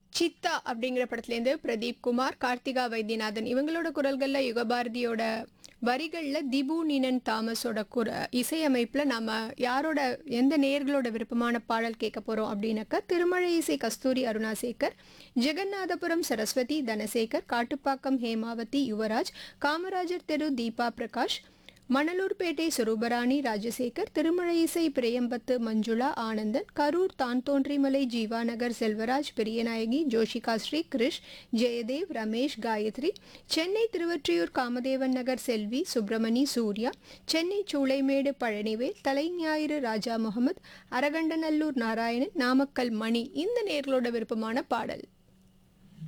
சித்தா அப்படிங்கிற படத்துலேருந்து பிரதீப் குமார் கார்த்திகா வைத்தியநாதன் இவங்களோட குரல்களில் யுகபாரதியோட வரிகளில் திபு நீனன் தாமஸோட குர இசையமைப்பில் நம்ம யாரோட எந்த நேயர்களோட விருப்பமான பாடல் கேட்க போகிறோம் அப்படின்னாக்கா திருமழை இசை கஸ்தூரி அருணாசேகர் ஜெகநாதபுரம் சரஸ்வதி தனசேகர் காட்டுப்பாக்கம் ஹேமாவதி யுவராஜ் காமராஜர் தெரு தீபா பிரகாஷ் மணலூர்பேட்டை சுரூபராணி ராஜசேகர் திருமழை இசை பிரேயம்பத்து மஞ்சுளா ஆனந்தன் கரூர் தான் தோன்றிமலை ஜீவாநகர் செல்வராஜ் பெரியநாயகி ஜோஷிகா ஸ்ரீ கிருஷ் ஜெயதேவ் ரமேஷ் காயத்ரி சென்னை திருவொற்றியூர் காமதேவன் நகர் செல்வி சுப்பிரமணி சூர்யா சென்னை சூளைமேடு பழனிவேல் தலைஞாயிறு ராஜா முகமது அரகண்டநல்லூர் நாராயணன் நாமக்கல் மணி இந்த நேர்களோட விருப்பமான பாடல்